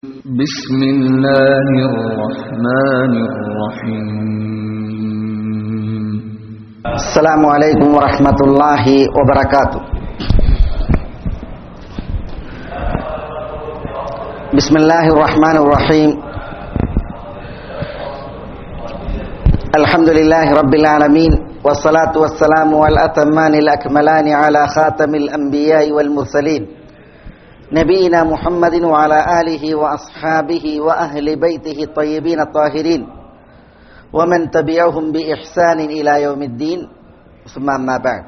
بسم الله الرحمن الرحيم السلام عليكم ورحمة الله وبركاته بسم الله الرحمن الرحيم الحمد لله رب العالمين والصلاة والسلام والأتمان الأكملان على خاتم الأنبياء والمرسلين نبينا محمد وعلى آله وأصحابه وأهل بيته الطيبين الطاهرين ومن تبعهم بإحسان إلى يوم الدين ثم أما بعد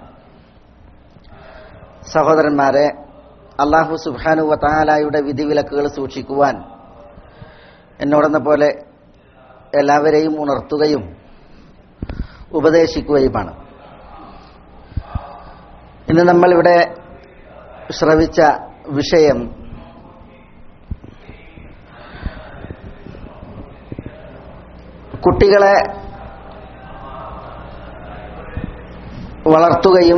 സഹോദരന്മാരെ അള്ളാഹു സുബാനു വത്താലായുടെ വിധിവിലക്കുകൾ സൂക്ഷിക്കുവാൻ എന്നോടെന്ന പോലെ എല്ലാവരെയും ഉണർത്തുകയും ഉപദേശിക്കുകയുമാണ് ഇന്ന് നമ്മളിവിടെ ശ്രവിച്ച വിഷയം കുട്ടികളെ വളർത്തുകയും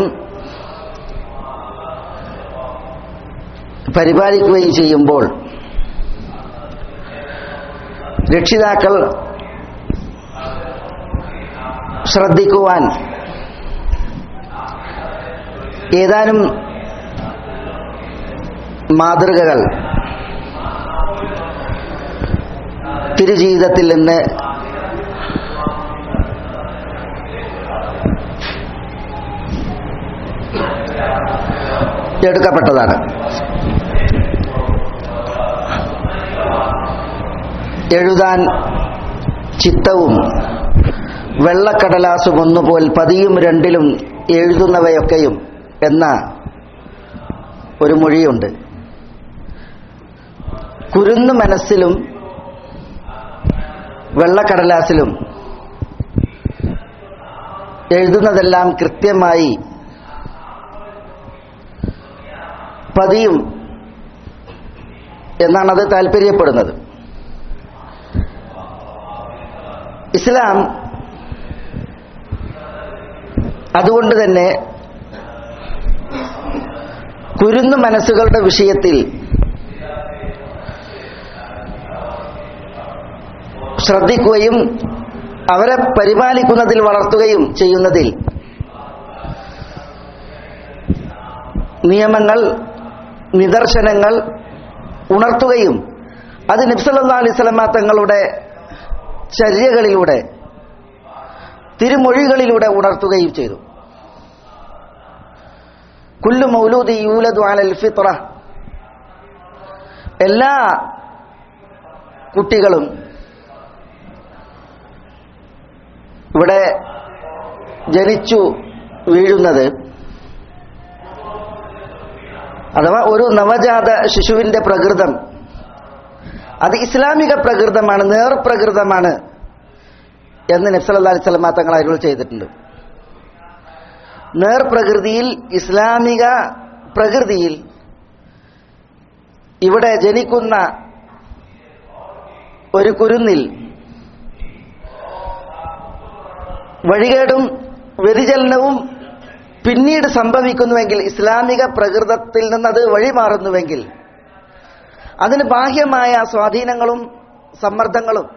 പരിപാലിക്കുകയും ചെയ്യുമ്പോൾ രക്ഷിതാക്കൾ ശ്രദ്ധിക്കുവാൻ ഏതാനും മാതൃകകൾ തിരുജീവിതത്തിൽ നിന്ന് എടുക്കപ്പെട്ടതാണ് എഴുതാൻ ചിത്തവും വെള്ളക്കടലാസും ഒന്നുപോൽ പതിയും രണ്ടിലും എഴുതുന്നവയൊക്കെയും എന്ന ഒരു മൊഴിയുണ്ട് കുരുന്നു മനസ്സിലും വെള്ളക്കടലാസിലും എഴുതുന്നതെല്ലാം കൃത്യമായി പതിയും എന്നാണ് അത് താല്പര്യപ്പെടുന്നത് ഇസ്ലാം അതുകൊണ്ട് തന്നെ കുരുന്നു മനസ്സുകളുടെ വിഷയത്തിൽ ശ്രദ്ധിക്കുകയും അവരെ പരിപാലിക്കുന്നതിൽ വളർത്തുകയും ചെയ്യുന്നതിൽ നിയമങ്ങൾ നിദർശനങ്ങൾ ഉണർത്തുകയും അത് നബ്സല്ലാ അലൈസ്ലമ തങ്ങളുടെ ചര്യകളിലൂടെ തിരുമൊഴികളിലൂടെ ഉണർത്തുകയും ചെയ്തു കുല്ലു മൗലൂദി യൂലദു അലൽ ഫിത്ര എല്ലാ കുട്ടികളും ഇവിടെ ജനിച്ചു വീഴുന്നത് അഥവാ ഒരു നവജാത ശിശുവിന്റെ പ്രകൃതം അത് ഇസ്ലാമിക പ്രകൃതമാണ് നേർപ്രകൃതമാണ് എന്ന് നബ്സല്ലാ അലൈഹി സ്വലമ തങ്ങൾ അരുൾ ചെയ്തിട്ടുണ്ട് നേർപ്രകൃതിയിൽ ഇസ്ലാമിക പ്രകൃതിയിൽ ഇവിടെ ജനിക്കുന്ന ഒരു കുരുന്നിൽ വഴികേടും വ്യതിചലനവും പിന്നീട് സംഭവിക്കുന്നുവെങ്കിൽ ഇസ്ലാമിക പ്രകൃതത്തിൽ നിന്നത് വഴിമാറുന്നുവെങ്കിൽ അതിന് ബാഹ്യമായ സ്വാധീനങ്ങളും സമ്മർദ്ദങ്ങളും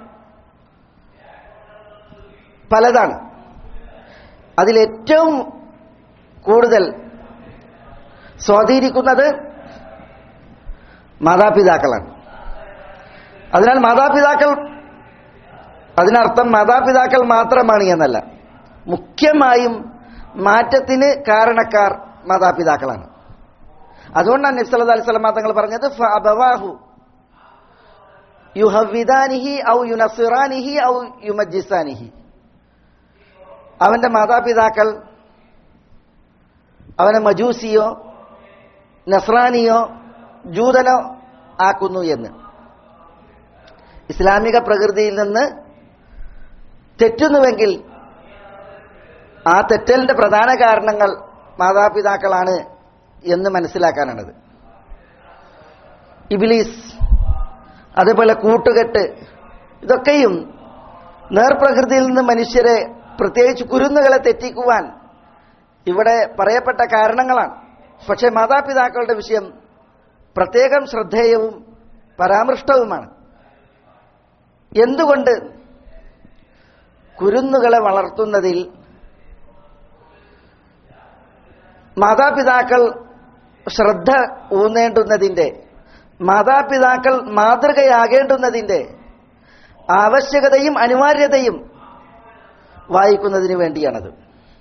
പലതാണ് അതിലേറ്റവും കൂടുതൽ സ്വാധീനിക്കുന്നത് മാതാപിതാക്കളാണ് അതിനാൽ മാതാപിതാക്കൾ അതിനർത്ഥം മാതാപിതാക്കൾ മാത്രമാണ് എന്നല്ല മുഖ്യമായും മാറ്റത്തിന് കാരണക്കാർ മാതാപിതാക്കളാണ് അതുകൊണ്ടാണ് നബ്സല്ലാ അലൈഹി സ്വലമ തങ്ങൾ പറഞ്ഞത് അബവാഹു യുഹവിദാനിഹി ഔ യുനസിറാനിഹി ഔ യുമജിസാനിഹി അവന്റെ മാതാപിതാക്കൾ അവനെ മജൂസിയോ നസ്രാനിയോ ജൂതനോ ആക്കുന്നു എന്ന് ഇസ്ലാമിക പ്രകൃതിയിൽ നിന്ന് തെറ്റുന്നുവെങ്കിൽ ആ തെറ്റലിന്റെ പ്രധാന കാരണങ്ങൾ മാതാപിതാക്കളാണ് എന്ന് മനസ്സിലാക്കാനാണത് ഇബിലീസ് അതേപോലെ കൂട്ടുകെട്ട് ഇതൊക്കെയും നേർപ്രകൃതിയിൽ നിന്ന് മനുഷ്യരെ പ്രത്യേകിച്ച് കുരുന്നുകളെ തെറ്റിക്കുവാൻ ഇവിടെ പറയപ്പെട്ട കാരണങ്ങളാണ് പക്ഷെ മാതാപിതാക്കളുടെ വിഷയം പ്രത്യേകം ശ്രദ്ധേയവും പരാമൃഷ്ടവുമാണ് എന്തുകൊണ്ട് കുരുന്നുകളെ വളർത്തുന്നതിൽ മാതാപിതാക്കൾ ശ്രദ്ധ ഊന്നേണ്ടുന്നതിൻ്റെ മാതാപിതാക്കൾ മാതൃകയാകേണ്ടുന്നതിന്റെ ആവശ്യകതയും അനിവാര്യതയും വായിക്കുന്നതിന് വേണ്ടിയാണത്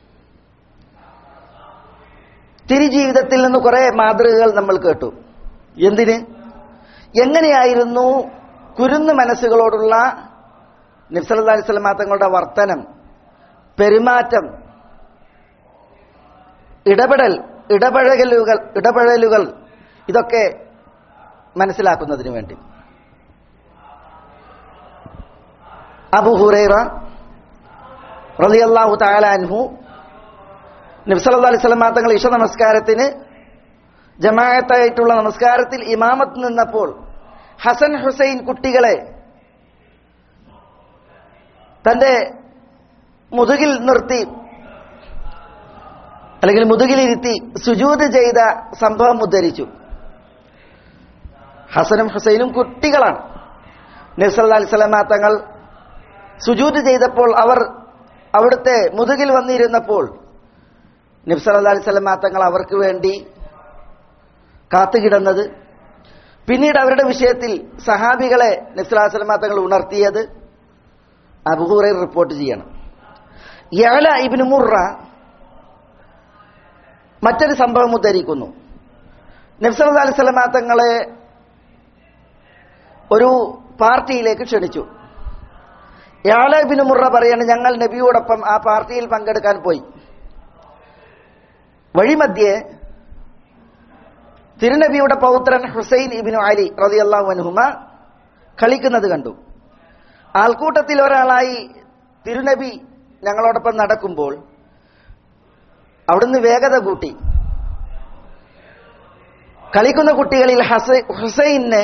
തിരുജീവിതത്തിൽ നിന്ന് കുറെ മാതൃകകൾ നമ്മൾ കേട്ടു എന്തിന് എങ്ങനെയായിരുന്നു കുരുന്നു മനസ്സുകളോടുള്ള നിഫ്സലി സ്വലമാ തങ്ങളുടെ വർത്തനം പെരുമാറ്റം ഇടപെടൽ ഇടപഴകലുകൾ ഇടപഴകലുകൾ ഇതൊക്കെ മനസ്സിലാക്കുന്നതിന് വേണ്ടി അബു ഹുറൈറ റളിയല്ലാഹു തആല അൻഹു നബി സല്ലല്ലാഹു അലൈഹി വസല്ലം തങ്ങൾ ഇഷ നമസ്കാരത്തിന് ജമാഅത്തായിട്ടുള്ള നമസ്കാരത്തിൽ ഇമാമത്ത് നിന്നപ്പോൾ ഹസൻ ഹുസൈൻ കുട്ടികളെ തന്റെ മുതുകിൽ നിർത്തി അല്ലെങ്കിൽ മുതുകിലിരുത്തി സുജൂത് ചെയ്ത സംഭവം ഉദ്ധരിച്ചു ഹസനും ഹുസൈനും കുട്ടികളാണ് നബ്സല്ലാ അലിസ്ലാമ തങ്ങൾ സുജൂത് ചെയ്തപ്പോൾ അവർ അവിടുത്തെ മുതുകിൽ വന്നിരുന്നപ്പോൾ നബ്സല്ലാ അലിസ്ലാമ തങ്ങൾ അവർക്ക് വേണ്ടി കാത്തുകിടന്നത് പിന്നീട് അവരുടെ വിഷയത്തിൽ സഹാബികളെ നബ്സലാസ്ലമ തങ്ങൾ ഉണർത്തിയത് അബുഹുറൈ റിപ്പോർട്ട് ചെയ്യണം യാല ഇബിന് മുറ മറ്റൊരു സംഭവം ഉദ്ധരിക്കുന്നു നബ്സല്ലാ അലിസ്ലാമ തങ്ങളെ ഒരു പാർട്ടിയിലേക്ക് ക്ഷണിച്ചു യാലബിന് മുറ പറയാണ് ഞങ്ങൾ നബിയോടൊപ്പം ആ പാർട്ടിയിൽ പങ്കെടുക്കാൻ പോയി വഴിമധ്യേ തിരുനബിയുടെ പൗത്രൻ ഹുസൈൻ ഇബിനു അലി റതിയല്ലാഹു അൻഹുമ കളിക്കുന്നത് കണ്ടു ആൾക്കൂട്ടത്തിൽ ഒരാളായി തിരുനബി ഞങ്ങളോടൊപ്പം നടക്കുമ്പോൾ അവിടുന്ന് വേഗത കൂട്ടി കളിക്കുന്ന കുട്ടികളിൽ ഹസ ഹുസൈനെ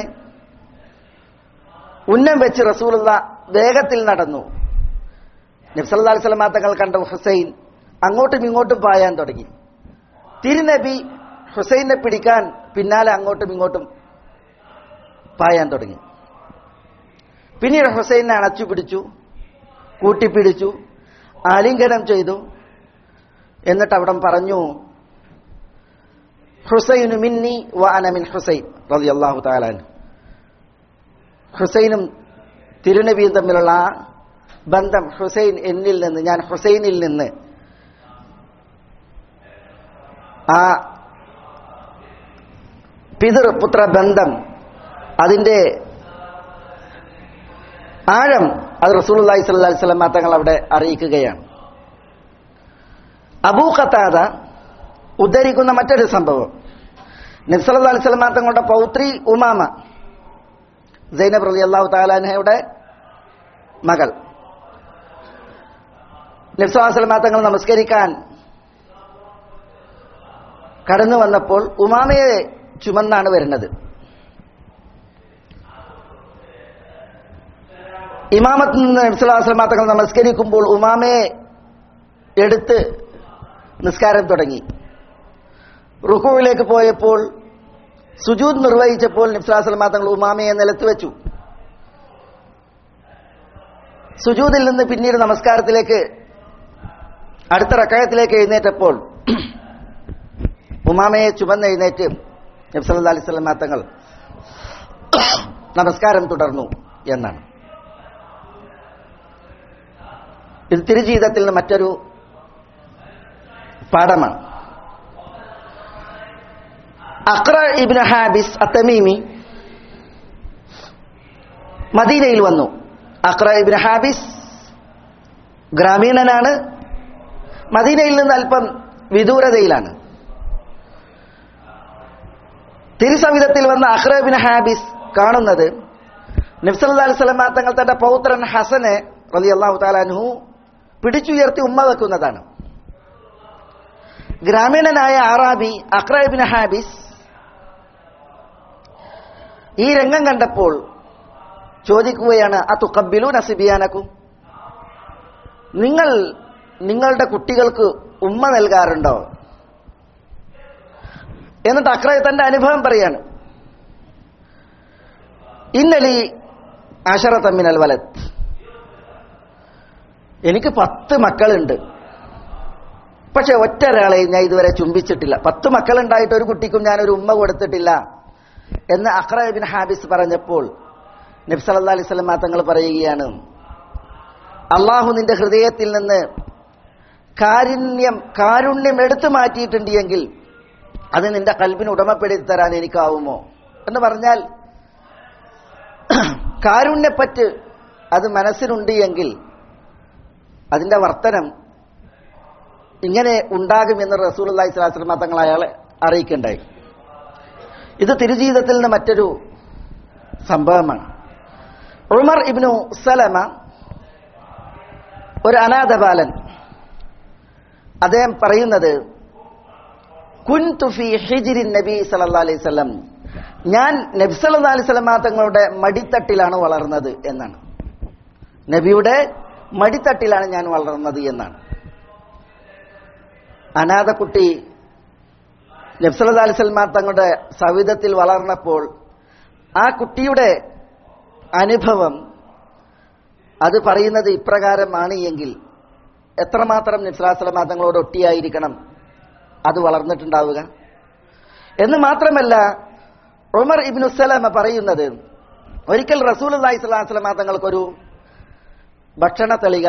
ഉന്നം വെച്ച് റസൂലുള്ള വേഗത്തിൽ നടന്നു നബ്സല്ലാ അലിസ്ലാം തങ്ങൾ കണ്ട ഹുസൈൻ അങ്ങോട്ടും ഇങ്ങോട്ടും പായാൻ തുടങ്ങി തിരുനബി ഹുസൈനെ പിടിക്കാൻ പിന്നാലെ അങ്ങോട്ടും ഇങ്ങോട്ടും പായാൻ തുടങ്ങി പിന്നീട് ഹുസൈനെ അണച്ചു പിടിച്ചു കൂട്ടിപ്പിടിച്ചു ആലിംഗനം ചെയ്തു എന്നിട്ട് അവിടം പറഞ്ഞു ഹുസൈനു മിന്നി വ അനമിൻ ഹുസൈൻ റളിയല്ലാഹു തആലാൻ ഹുസൈനും തിരുനബിയും തമ്മിലുള്ള ആ ബന്ധം ഹുസൈൻ എന്നിൽ നിന്ന് ഞാൻ ഹുസൈനിൽ നിന്ന് ആ പിതൃപുത്ര ബന്ധം അതിന്റെ ആഴം അത് റസൂലുള്ളാഹി സ്വല്ലല്ലാഹി അലൈഹി വസല്ലം തങ്ങൾ അവിടെ അറിയിക്കുകയാണ് അബൂ ഖത്താദ ഉദ്ധരിക്കുന്ന മറ്റൊരു സംഭവം നബ്സല്ലാ അലൈഹി വസല്ലം തങ്ങളുടെ പൗത്രി ഉമാമ സൈനബ് റലി അള്ളാഹു താലാൻഹയുടെ മകൾ നബ്സുല്ലാസ്ലമ തങ്ങൾ നമസ്കരിക്കാൻ കടന്നു വന്നപ്പോൾ ഉമാമയെ ചുമന്നാണ് വരുന്നത് ഇമാമത്ത് നിന്ന് നബ്സുല്ലാസ്ലമ തങ്ങൾ നമസ്കരിക്കുമ്പോൾ ഉമാമയെ എടുത്ത് നിസ്കാരം തുടങ്ങി റുക്കുവിലേക്ക് പോയപ്പോൾ സുജൂദ് നിർവഹിച്ചപ്പോൾ നിഫ്ലാസ്ലമ തങ്ങൾ ഉമാമയെ നിലത്ത് വെച്ചു സുജൂദിൽ നിന്ന് പിന്നീട് നമസ്കാരത്തിലേക്ക് അടുത്ത റക്കായത്തിലേക്ക് എഴുന്നേറ്റപ്പോൾ ഉമാമയെ ചുമന്ന് എഴുന്നേറ്റ് നബ്സല്ലാ അലൈഹി സ്വലമ തങ്ങൾ നമസ്കാരം തുടർന്നു എന്നാണ് ഇത് തിരുജീവിതത്തിൽ നിന്ന് മറ്റൊരു പാഠമാണ് അക്ര ഇബ്നു ഹാബിസ് അത്തമീമി മദീനയിൽ വന്നു അക്ര ഇബ്നു ഹാബിസ് ഗ്രാമീണനാണ് മദീനയിൽ നിന്ന് അല്പം വിദൂരതയിലാണ് തിരുസവിധത്തിൽ വന്ന അഖ്ര ഇബ്നു ഹാബിസ് കാണുന്നത് നബ്സല്ലാ അലൈഹി സ്വലമ തങ്ങൾ തന്റെ പൗത്രൻ ഹസനെ റളിയല്ലാഹു താലാൻഹു പിടിച്ചുയർത്തി ഉമ്മ വെക്കുന്നതാണ് ഗ്രാമീണനായ ആറാബി അഖ്ര ഇബ്നു ഹാബിസ് ഈ രംഗം കണ്ടപ്പോൾ ചോദിക്കുകയാണ് ആ തുക്കബിലു നസിബിയാനക്കും നിങ്ങൾ നിങ്ങളുടെ കുട്ടികൾക്ക് ഉമ്മ നൽകാറുണ്ടോ എന്നിട്ട് അക്ര തന്റെ അനുഭവം പറയാണ് ഇന്നലി അഷറ തമ്മിനൽ വലത്ത് എനിക്ക് പത്ത് മക്കളുണ്ട് പക്ഷെ ഒറ്റ ഒരാളെ ഞാൻ ഇതുവരെ ചുംബിച്ചിട്ടില്ല പത്ത് മക്കളുണ്ടായിട്ട് ഒരു കുട്ടിക്കും ഞാൻ ഒരു ഉമ്മ കൊടുത്തിട്ടില്ല എന്ന് അഖ്റബിൻ ഹാബിസ് പറഞ്ഞപ്പോൾ നബ്സല്ലാ അലൈഹി സ്വലം തങ്ങൾ പറയുകയാണ് അള്ളാഹു നിന്റെ ഹൃദയത്തിൽ നിന്ന് കാരുണ്യം കാരുണ്യം എടുത്തു മാറ്റിയിട്ടുണ്ട് എങ്കിൽ അത് നിന്റെ കൽബിന് ഉടമപ്പെടുത്തി തരാൻ എനിക്കാവുമോ എന്ന് പറഞ്ഞാൽ കാരുണ്യപ്പറ്റ് അത് മനസ്സിനുണ്ട് എങ്കിൽ അതിന്റെ വർത്തനം ഇങ്ങനെ ഉണ്ടാകുമെന്ന് റസൂൽ അള്ളഹി സ്വലാസ്ലമ തങ്ങൾ അയാളെ അറിയിക്കണ്ടായി ഇത് തിരുജീവിതത്തിൽ നിന്ന് മറ്റൊരു സംഭവമാണ് ഉമർ ഇബ്നു സലമ ഒരു അനാഥ ബാലൻ അദ്ദേഹം പറയുന്നത് കുൻതുഫി ഹിജിരിൻ നബി സല്ലാ അലൈഹി സ്വലം ഞാൻ നബി സല്ലാ അലൈഹി സ്വലമ തങ്ങളുടെ മടിത്തട്ടിലാണ് വളർന്നത് എന്നാണ് നബിയുടെ മടിത്തട്ടിലാണ് ഞാൻ വളർന്നത് എന്നാണ് അനാഥ കുട്ടി നബ്സല അലൈഹി സ്വലമ തങ്ങളുടെ സവിധത്തിൽ വളർന്നപ്പോൾ ആ കുട്ടിയുടെ അനുഭവം അത് പറയുന്നത് ഇപ്രകാരമാണ് എങ്കിൽ എത്രമാത്രം നിസ്ലാസ്ലമ തങ്ങളോട് ഒട്ടിയായിരിക്കണം അത് വളർന്നിട്ടുണ്ടാവുക എന്ന് മാത്രമല്ല ഉമർ ഇബ്നു സലമ പറയുന്നത് ഒരിക്കൽ റസൂൽ അള്ളാഹി സ്വലാസ്ലമ തങ്ങൾക്കൊരു ഭക്ഷണ തളിക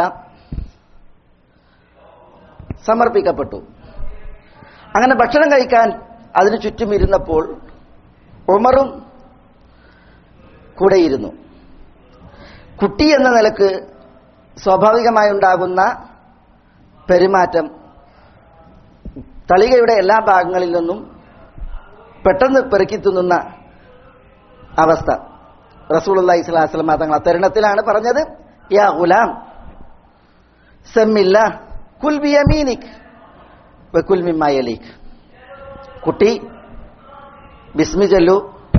സമർപ്പിക്കപ്പെട്ടു അങ്ങനെ ഭക്ഷണം കഴിക്കാൻ അതിനു ചുറ്റും ഇരുന്നപ്പോൾ ഉമറും കൂടെയിരുന്നു കുട്ടി എന്ന നിലക്ക് സ്വാഭാവികമായി ഉണ്ടാകുന്ന പെരുമാറ്റം തളികയുടെ എല്ലാ ഭാഗങ്ങളിൽ നിന്നും പെട്ടെന്ന് പെറുക്കി തിന്നുന്ന അവസ്ഥ റസൂൽ അള്ളഹി സ്വലാസ്ലം തങ്ങൾ തരുണത്തിലാണ് പറഞ്ഞത് യാ ഗുലാം സെമ്മില്ല കുൽ ബിയമീനിക് വെക്കുൽ മിമ്മായലീക് കുട്ടി ബിസ്മി ചൊല്ലു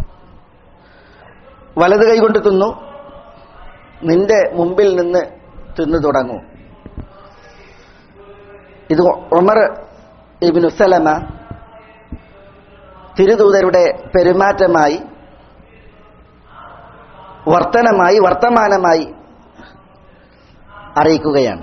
വലത് കൈകൊണ്ട് തിന്നു നിന്റെ മുമ്പിൽ നിന്ന് തിന്നു തുടങ്ങൂ ഇത് ഉമർ ഇബിനു സലമ തിരുദൂതരുടെ പെരുമാറ്റമായി വർത്തനമായി വർത്തമാനമായി അറിയിക്കുകയാണ്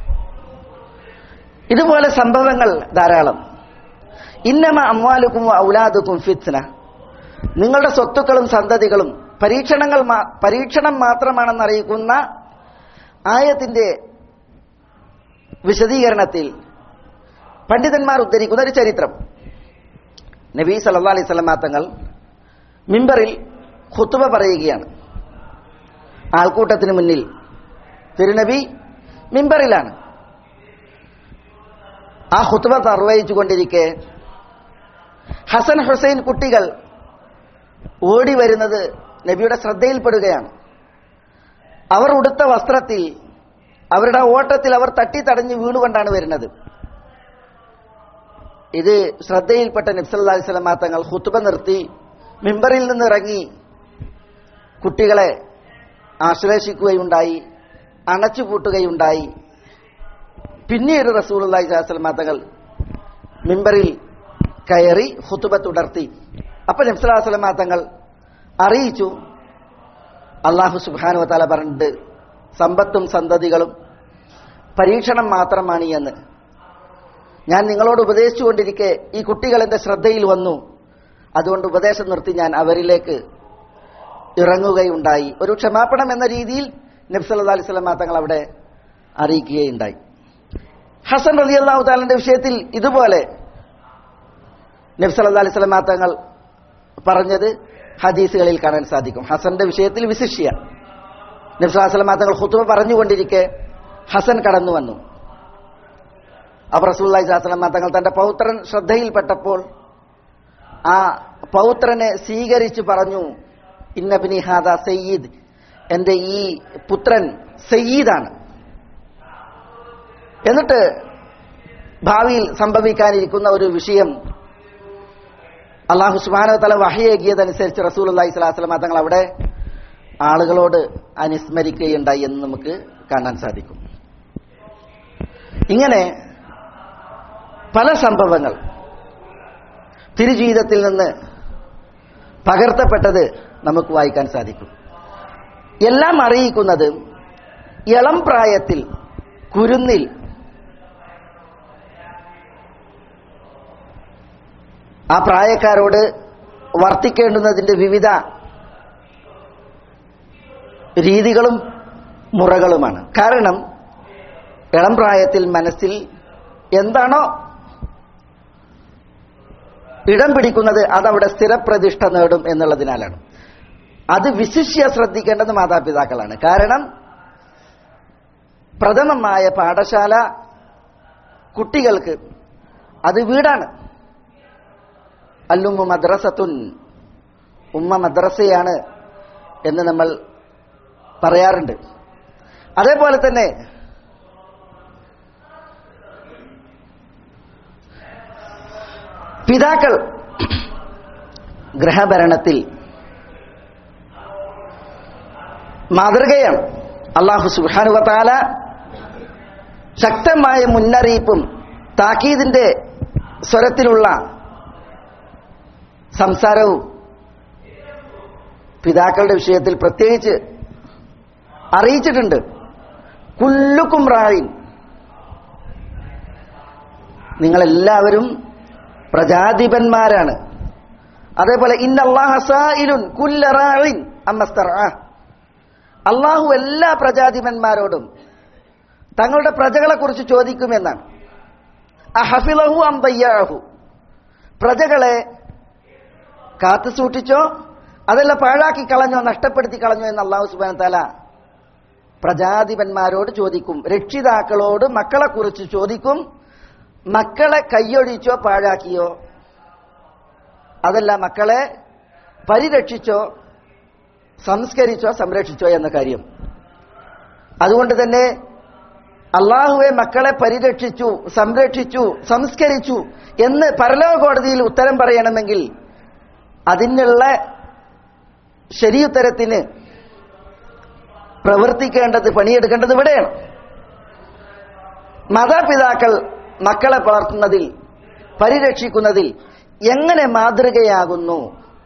ഇതുപോലെ സംഭവങ്ങൾ ധാരാളം ഇന്നമ അമ്വാലുക്കും ഔലാദുക്കും ഫിത്ന നിങ്ങളുടെ സ്വത്തുക്കളും സന്തതികളും പരീക്ഷണങ്ങൾ പരീക്ഷണം മാത്രമാണെന്ന് അറിയിക്കുന്ന ആയത്തിന്റെ വിശദീകരണത്തിൽ പണ്ഡിതന്മാർ ഉദ്ധരിക്കുന്ന ഒരു ചരിത്രം നബി സല്ലാ അലൈഹി സ്വലമാ തങ്ങൾ മിമ്പറിൽ ഖുത്തുബ പറയുകയാണ് ആൾക്കൂട്ടത്തിന് മുന്നിൽ തിരുനബി മിമ്പറിലാണ് ആ ഖുത്തുബ നിർവഹിച്ചുകൊണ്ടിരിക്കെ ഹസൻ ഹുസൈൻ കുട്ടികൾ ഓടി വരുന്നത് നബിയുടെ ശ്രദ്ധയിൽപ്പെടുകയാണ് അവർ ഉടുത്ത വസ്ത്രത്തിൽ അവരുടെ ഓട്ടത്തിൽ അവർ തട്ടി തടഞ്ഞ് വീണുകൊണ്ടാണ് വരുന്നത് ഇത് ശ്രദ്ധയിൽപ്പെട്ട നബ്സല്ലാ സ്വലമാ തങ്ങൾ ഹുത്തുബ നിർത്തി മിമ്പറിൽ നിന്ന് ഇറങ്ങി കുട്ടികളെ ആശ്ലേഷിക്കുകയുണ്ടായി അണച്ചുപൂട്ടുകയുണ്ടായി പിന്നീട് റസൂൽ അള്ളഹി സ്വലമാ തങ്ങൾ മിമ്പറിൽ കയറി ഹുത്തുബ തുടർത്തി അപ്പൊ നബ്സലാ സ്വലമാ തങ്ങൾ അറിയിച്ചു അള്ളാഹു സുബാനു തല പറഞ്ഞിട്ട് സമ്പത്തും സന്തതികളും പരീക്ഷണം മാത്രമാണ് എന്ന് ഞാൻ നിങ്ങളോട് ഉപദേശിച്ചുകൊണ്ടിരിക്കെ ഈ കുട്ടികൾ എന്റെ ശ്രദ്ധയിൽ വന്നു അതുകൊണ്ട് ഉപദേശം നിർത്തി ഞാൻ അവരിലേക്ക് ഇറങ്ങുകയുണ്ടായി ഒരു ക്ഷമാപണം എന്ന രീതിയിൽ നബ്സല്ലാ അലൈഹി സ്വലമാ തങ്ങൾ അവിടെ അറിയിക്കുകയുണ്ടായി ഹസൻ റലി അള്ളാഹു താലിന്റെ വിഷയത്തിൽ ഇതുപോലെ നബ്സല്ലാ അലൈഹി സ്വലമാ തങ്ങൾ പറഞ്ഞത് ഹദീസുകളിൽ കാണാൻ സാധിക്കും ഹസന്റെ വിഷയത്തിൽ വിശിഷ്യ നബ്സലാസ്ലമാ തങ്ങൾ ഹുത്തുബ പറഞ്ഞുകൊണ്ടിരിക്കെ ഹസൻ കടന്നു വന്നു അപ്പോൾ റസൂല്ലായി സ്വലാസ്ലമാ തങ്ങൾ തന്റെ പൗത്രൻ ശ്രദ്ധയിൽപ്പെട്ടപ്പോൾ ആ പൗത്രനെ സ്വീകരിച്ചു പറഞ്ഞു ഇന്നബിനി ഹാദ സയ്യിദ് എന്റെ ഈ പുത്രൻ സയ്യീദാണ് എന്നിട്ട് ഭാവിയിൽ സംഭവിക്കാനിരിക്കുന്ന ഒരു വിഷയം അള്ളാഹു സുബാന തല വഹയേകിയതനുസരിച്ച് റസൂൽ അള്ളഹി സ്വലാസ്ലമ തങ്ങൾ അവിടെ ആളുകളോട് അനുസ്മരിക്കുകയുണ്ടായി എന്ന് നമുക്ക് കാണാൻ സാധിക്കും ഇങ്ങനെ പല സംഭവങ്ങൾ തിരുജീവിതത്തിൽ നിന്ന് പകർത്തപ്പെട്ടത് നമുക്ക് വായിക്കാൻ സാധിക്കും എല്ലാം അറിയിക്കുന്നത് ഇളം പ്രായത്തിൽ കുരുന്നിൽ ആ പ്രായക്കാരോട് വർത്തിക്കേണ്ടുന്നതിന്റെ വിവിധ രീതികളും മുറകളുമാണ് കാരണം ഇളം പ്രായത്തിൽ മനസ്സിൽ എന്താണോ ഇടം പിടിക്കുന്നത് അതവിടെ സ്ഥിരപ്രതിഷ്ഠ നേടും എന്നുള്ളതിനാലാണ് അത് വിശിഷ്യ ശ്രദ്ധിക്കേണ്ടത് മാതാപിതാക്കളാണ് കാരണം പ്രഥമമായ പാഠശാല കുട്ടികൾക്ക് അത് വീടാണ് അല്ലുമ്മ മദ്രസത്തുൻ ഉമ്മ മദ്രസയാണ് എന്ന് നമ്മൾ പറയാറുണ്ട് അതേപോലെ തന്നെ പിതാക്കൾ ഗ്രഹഭരണത്തിൽ മാതൃകയാണ് അള്ളാഹു സുബാനുവത്താല ശക്തമായ മുന്നറിയിപ്പും താക്കീദിന്റെ സ്വരത്തിലുള്ള സംസാരവും പിതാക്കളുടെ വിഷയത്തിൽ പ്രത്യേകിച്ച് അറിയിച്ചിട്ടുണ്ട് കുല്ലുക്കും റായിൻ നിങ്ങളെല്ലാവരും പ്രജാധിപന്മാരാണ് അതേപോലെ ഇന്നല്ലാഹസായിലുൻ കുല്ലറായിൻ അമ്മസ്തറ അള്ളാഹു എല്ലാ പ്രജാധിപന്മാരോടും തങ്ങളുടെ പ്രജകളെ കുറിച്ച് ചോദിക്കുമെന്നാണ് അഹഫിലഹു അമ്പയ്യാഹു പ്രജകളെ കാത്തു സൂക്ഷിച്ചോ അതല്ല പാഴാക്കി കളഞ്ഞോ നഷ്ടപ്പെടുത്തി കളഞ്ഞോ എന്ന് അള്ളാഹു സുബാൻ തല പ്രജാധിപന്മാരോട് ചോദിക്കും രക്ഷിതാക്കളോട് മക്കളെ കുറിച്ച് ചോദിക്കും മക്കളെ കൈയൊഴിച്ചോ പാഴാക്കിയോ അതല്ല മക്കളെ പരിരക്ഷിച്ചോ സംസ്കരിച്ചോ സംരക്ഷിച്ചോ എന്ന കാര്യം അതുകൊണ്ട് തന്നെ അള്ളാഹുവെ മക്കളെ പരിരക്ഷിച്ചു സംരക്ഷിച്ചു സംസ്കരിച്ചു എന്ന് പരലോക കോടതിയിൽ ഉത്തരം പറയണമെങ്കിൽ അതിനുള്ള ശരിയുത്തരത്തിന് പ്രവർത്തിക്കേണ്ടത് പണിയെടുക്കേണ്ടത് ഇവിടെയാണ് മാതാപിതാക്കൾ മക്കളെ വളർത്തുന്നതിൽ പരിരക്ഷിക്കുന്നതിൽ എങ്ങനെ മാതൃകയാകുന്നു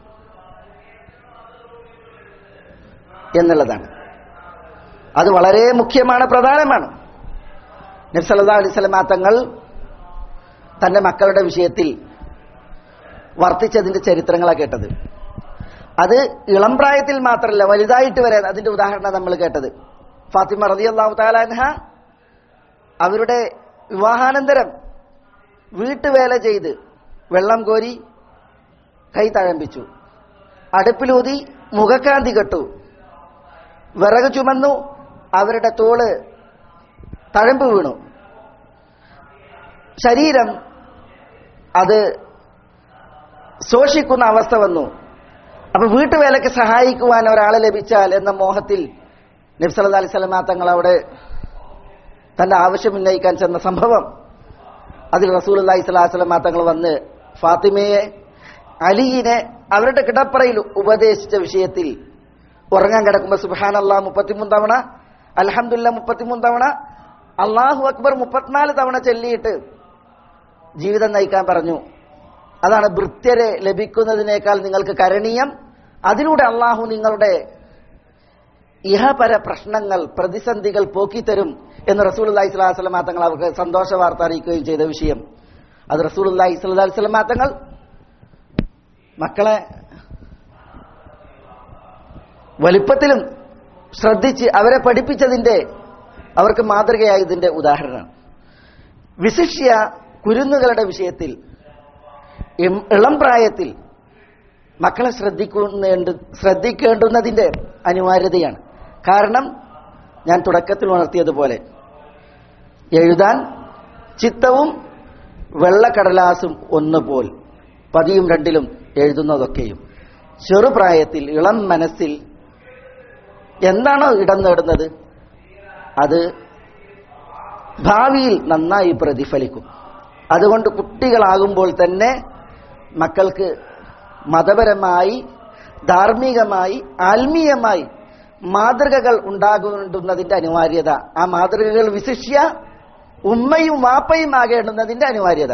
എന്നുള്ളതാണ് അത് വളരെ മുഖ്യമാണ് പ്രധാനമാണ് നബ്സല്ലാ അലൈസ്ലാ തങ്ങൾ തന്റെ മക്കളുടെ വിഷയത്തിൽ വർത്തിച്ചതിന്റെ ചരിത്രങ്ങളാണ് കേട്ടത് അത് ഇളം പ്രായത്തിൽ മാത്രമല്ല വലുതായിട്ട് വരെ അതിന്റെ ഉദാഹരണം നമ്മൾ കേട്ടത് ഫാത്തിമ റതി അള്ളാഹു താലാൻഹ അവരുടെ വിവാഹാനന്തരം വീട്ടുവേല ചെയ്ത് വെള്ളം കോരി കൈ തഴമ്പിച്ചു അടുപ്പിലൂതി മുഖക്കാന്തി കെട്ടു വിറക് ചുമന്നു അവരുടെ തോള് തഴമ്പ് വീണു ശരീരം അത് ശോഷിക്കുന്ന അവസ്ഥ വന്നു അപ്പൊ വീട്ടുവേലയ്ക്ക് സഹായിക്കുവാൻ ഒരാളെ ലഭിച്ചാൽ എന്ന മോഹത്തിൽ നബ്സല അലൈഹി സ്വലമാ തങ്ങൾ അവിടെ തന്റെ ആവശ്യം ഉന്നയിക്കാൻ ചെന്ന സംഭവം അതിൽ റസൂൽ അള്ളാഹി സ്വലാസ്ലമാ തങ്ങൾ വന്ന് ഫാത്തിമയെ അലിയിനെ അവരുടെ കിടപ്പറയിൽ ഉപദേശിച്ച വിഷയത്തിൽ ഉറങ്ങാൻ കിടക്കുമ്പോൾ സുബാൻ അള്ളാഹ് മുപ്പത്തിമൂന്ന് തവണ അലഹമുല്ല മുപ്പത്തിമൂന്ന് തവണ അള്ളാഹു അക്ബർ മുപ്പത്തിനാല് തവണ ചൊല്ലിയിട്ട് ജീവിതം നയിക്കാൻ പറഞ്ഞു അതാണ് ഭൃത്യരെ ലഭിക്കുന്നതിനേക്കാൾ നിങ്ങൾക്ക് കരണീയം അതിലൂടെ അള്ളാഹു നിങ്ങളുടെ ഇഹപര പ്രശ്നങ്ങൾ പ്രതിസന്ധികൾ പോക്കിത്തരും എന്ന് റസൂൽ അള്ളാഹി സ്വലാഹു വസ്ലമാ തങ്ങൾ അവർക്ക് സന്തോഷ വാർത്ത അറിയിക്കുകയും ചെയ്ത വിഷയം അത് റസൂൽ അള്ളാഹി സ്വലാഹു വസ്ലമാ തങ്ങൾ മക്കളെ വലിപ്പത്തിലും ശ്രദ്ധിച്ച് അവരെ പഠിപ്പിച്ചതിന്റെ അവർക്ക് മാതൃകയായതിന്റെ ഉദാഹരണമാണ് വിശിഷ്യ കുരുന്നുകളുടെ വിഷയത്തിൽ ഇം- ഇളം പ്രായത്തിൽ മക്കളെ ശ്രദ്ധിക്കുന്ന ശ്രദ്ധിക്കേണ്ടുന്നതിന്റെ അനിവാര്യതയാണ് കാരണം ഞാൻ തുടക്കത്തിൽ ഉണർത്തിയതുപോലെ എഴുതാൻ ചിത്തവും വെള്ളക്കടലാസും ഒന്നുപോൽ പതിയും രണ്ടിലും എഴുതുന്നതൊക്കെയും ചെറുപ്രായത്തിൽ ഇളം മനസ്സിൽ എന്താണോ ഇടം നേടുന്നത് അത് ഭാവിയിൽ നന്നായി പ്രതിഫലിക്കും അതുകൊണ്ട് കുട്ടികളാകുമ്പോൾ തന്നെ മക്കൾക്ക് മതപരമായി ധാർമ്മികമായി ആത്മീയമായി മാതൃകകൾ ഉണ്ടാകുന്നതിന്റെ അനിവാര്യത ആ മാതൃകകൾ വിശിഷ്യ ഉമ്മയും വാപ്പയും ആകേണ്ടുന്നതിന്റെ അനിവാര്യത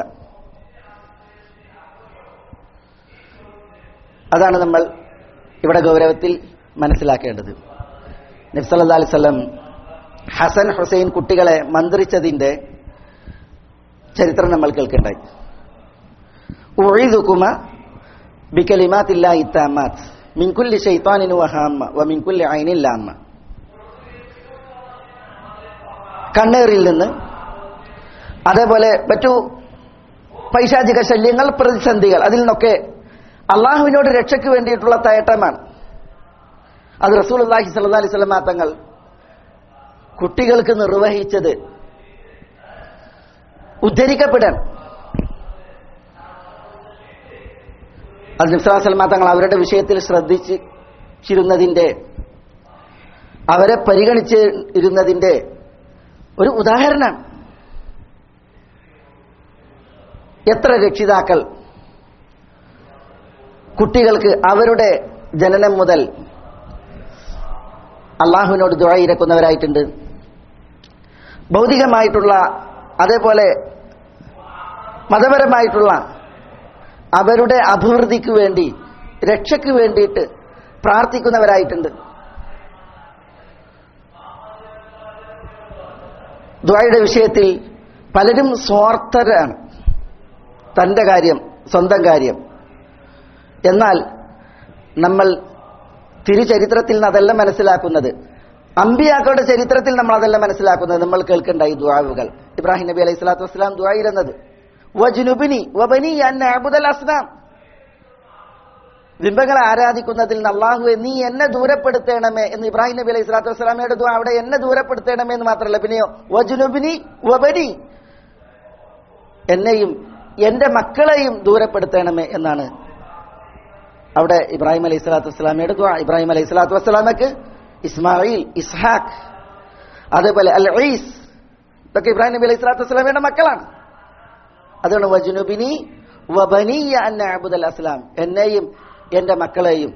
അതാണ് നമ്മൾ ഇവിടെ ഗൗരവത്തിൽ മനസ്സിലാക്കേണ്ടത് നബ്സല്ലാ അലിസ്ലം ഹസൻ ഹുസൈൻ കുട്ടികളെ മന്ത്രിച്ചതിന്റെ ചരിത്രം നമ്മൾ കേൾക്കണ്ടായി ഉഴിതുകുമ ബിക്കലിമാത്തില്ല ഇത്താമാത്ത് മിൻകുല്ലി ഷെയ്ത്താനിനു വഹാമ്മ വ മിൻകുല്ലി ഐനില്ലാമ്മ കണ്ണേറിൽ നിന്ന് അതേപോലെ മറ്റു പൈശാചിക ശല്യങ്ങൾ പ്രതിസന്ധികൾ അതിൽ നിന്നൊക്കെ അള്ളാഹുവിനോട് രക്ഷയ്ക്ക് വേണ്ടിയിട്ടുള്ള തയട്ടമാണ് അത് റസൂൽ അള്ളാഹി സല്ലാ അലൈഹി സ്വലമാ തങ്ങൾ കുട്ടികൾക്ക് നിർവഹിച്ചത് ഉദ്ധരിക്കപ്പെടാൻ അത് നിസ്ലാസ്ലമാ തങ്ങൾ അവരുടെ വിഷയത്തിൽ ശ്രദ്ധിച്ചിരുന്നതിന്റെ അവരെ പരിഗണിച്ച് ഇരുന്നതിന്റെ ഒരു ഉദാഹരണമാണ് എത്ര രക്ഷിതാക്കൾ കുട്ടികൾക്ക് അവരുടെ ജനനം മുതൽ അള്ളാഹുവിനോട് ദുഴ ഇരക്കുന്നവരായിട്ടുണ്ട് ഭൗതികമായിട്ടുള്ള അതേപോലെ മതപരമായിട്ടുള്ള അവരുടെ അഭിവൃദ്ധിക്ക് വേണ്ടി രക്ഷയ്ക്ക് വേണ്ടിയിട്ട് പ്രാർത്ഥിക്കുന്നവരായിട്ടുണ്ട് ദ്വായുടെ വിഷയത്തിൽ പലരും സ്വാർത്ഥരാണ് തന്റെ കാര്യം സ്വന്തം കാര്യം എന്നാൽ നമ്മൾ തിരുചരിത്രത്തിൽ നിന്ന് അതല്ല മനസ്സിലാക്കുന്നത് അമ്പിയാക്കളുടെ ചരിത്രത്തിൽ നമ്മൾ അതല്ല മനസ്സിലാക്കുന്നത് നമ്മൾ കേൾക്കേണ്ട ഈ ദ്വാവുകൾ ഇബ്രാഹിം നബി അലൈഹി സ്വലാത്തു വസ്സലാം ദ്വായിരുന്നത് വജുനുബിനി വബനി അബുദൽ അസ്ലാം ബിംബങ്ങളെ ആരാധിക്കുന്നതിൽ നിന്ന് അള്ളാഹുവെ നീ എന്നെ ദൂരപ്പെടുത്തണമേ എന്ന് ഇബ്രാഹിം നബി അലൈഹി സ്വലാത്തു വസ്സലാമയുടെ ദ്വാ അവിടെ എന്നെ ദൂരപ്പെടുത്തണമേ എന്ന് മാത്രമല്ല പിന്നെയോ വജുനുബിനി വബനി എന്നെയും എന്റെ മക്കളെയും ദൂരപ്പെടുത്തണമേ എന്നാണ് അവിടെ ഇബ്രാഹിം അലൈഹി സ്വലാത്തു വസ്സലാമയുടെ ദ്വാ ഇബ്രാഹിം അലൈഹി സ്വലാത്തു വസ്സലാമക്ക് ഇസ്മായിൽ ഇസ്ഹാഖ് അതേപോലെ അൽ ഈസ് ഇതൊക്കെ ഇബ്രാഹിം നബി അലൈഹി സ്വലാത്തു വസ്സലാമയുടെ മക്കളാണ് അതാണ് വജുനുബിനി വബനിയ അന്ന അബുദൽ അസ്ലാം എന്നെയും എന്റെ മക്കളെയും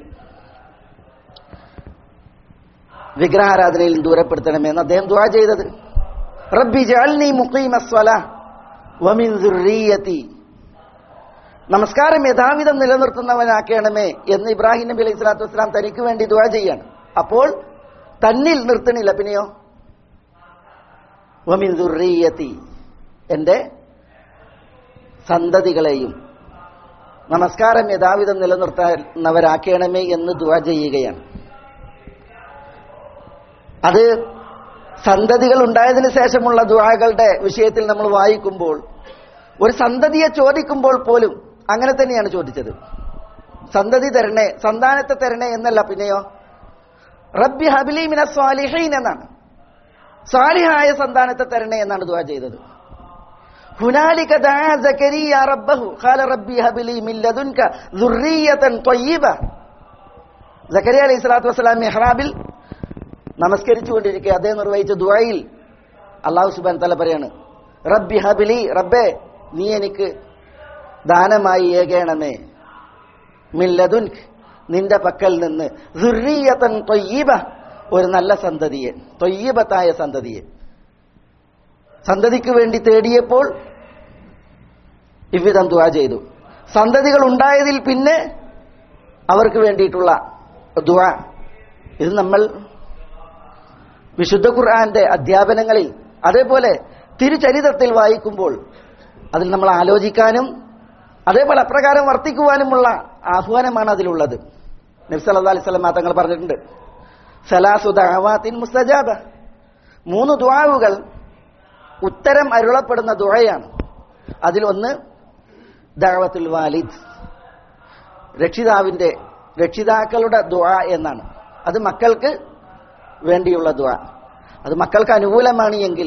വിഗ്രഹാരാധനയിൽ ദൂരപ്പെടുത്തണമെന്ന് അദ്ദേഹം ദുആ ചെയ്തത് റബ്ബി ജഅൽനി മുഖീമ സ്വലാഹ് വമിൻ ദുർരിയതി നമസ്കാരം യഥാവിധം നിലനിർത്തുന്നവനാക്കണമേ എന്ന് ഇബ്രാഹിം നബി അലൈഹി സ്വലാത്തു വസ്സലാം തനിക്ക് വേണ്ടി ദുആ ചെയ്യാണ് അപ്പോൾ തന്നിൽ നിർത്തണില്ല പിന്നെയോ വമിൻ ദുർരിയതി എന്റെ സന്തതികളെയും നമസ്കാരം യഥാവിധം നിലനിർത്തുന്നവരാക്കണമേ എന്ന് ദുആ ചെയ്യുകയാണ് അത് സന്തതികൾ ഉണ്ടായതിനു ശേഷമുള്ള ദുആകളുടെ വിഷയത്തിൽ നമ്മൾ വായിക്കുമ്പോൾ ഒരു സന്തതിയെ ചോദിക്കുമ്പോൾ പോലും അങ്ങനെ തന്നെയാണ് ചോദിച്ചത് സന്തതി തരണേ സന്താനത്തെ തരണേ എന്നല്ല പിന്നെയോ റബ്ബി ഹബിലി മിന സ്വാലിഹീൻ എന്നാണ് സ്വാലിഹായ സന്താനത്തെ തരണേ എന്നാണ് ദുആ ചെയ്തത് هنالك دعا زكريا ربه قال ربي هب لي من لدنك ذرية طيبة സക്കരിയ അലൈഹി സ്വലാത്തു വസ്സലാം മെഹ്റാബിൽ നമസ്കരിച്ചുകൊണ്ടിരിക്കുക അദ്ദേഹം നിർവഹിച്ച ദുആയിൽ അള്ളാഹു സുബാൻ തല പറയാണ് റബ്ബി ഹബിലി റബ്ബേ നീ എനിക്ക് ദാനമായി ഏകേണമേ മില്ലതുൻക് നിന്റെ പക്കൽ നിന്ന് ദുർരിയതൻ തൊയ്യബ ഒരു നല്ല സന്തതിയെ തൊയ്യബത്തായ സന്തതിയെ സന്തതിക്ക് വേണ്ടി തേടിയപ്പോൾ ഇவ்விധം ദുആ ചെയ്തു സന്തതികൾ ഉണ്ടായതിൽ പിന്നെ അവർക്ക് വേണ്ടിയിട്ടുള്ള ദുആ ഇത് നമ്മൾ വിശുദ്ധ ഖുർആന്റെ അധ്യാപനങ്ങളിൽ അതേപോലെ തിരുചരിത്രത്തിൽ വായിക്കുമ്പോൾ അതിൽ നമ്മൾ ആലോചിക്കാനും അതേപോലെ അപ്രകാരം വർത്തിക്കുവാനുമുള്ള ആഹ്വാനമാണ് അതിലുള്ളത് നബ്സ് അലൈഹി സ്വലം തങ്ങൾ പറഞ്ഞിട്ടുണ്ട് സലാസു ദഅവാത്തിൻ മുസ്തജാബ മൂന്ന് ദുആവുകൾ ഉത്തരം അരുളപ്പെടുന്ന ദുഴയാണ് അതിലൊന്ന് ദഅവത്തുൽ വാലിദ് രക്ഷിതാവിന്റെ രക്ഷിതാക്കളുടെ ദുആ എന്നാണ് അത് മക്കൾക്ക് വേണ്ടിയുള്ള ദുആ അത് മക്കൾക്ക് അനുകൂലമാണ് എങ്കിൽ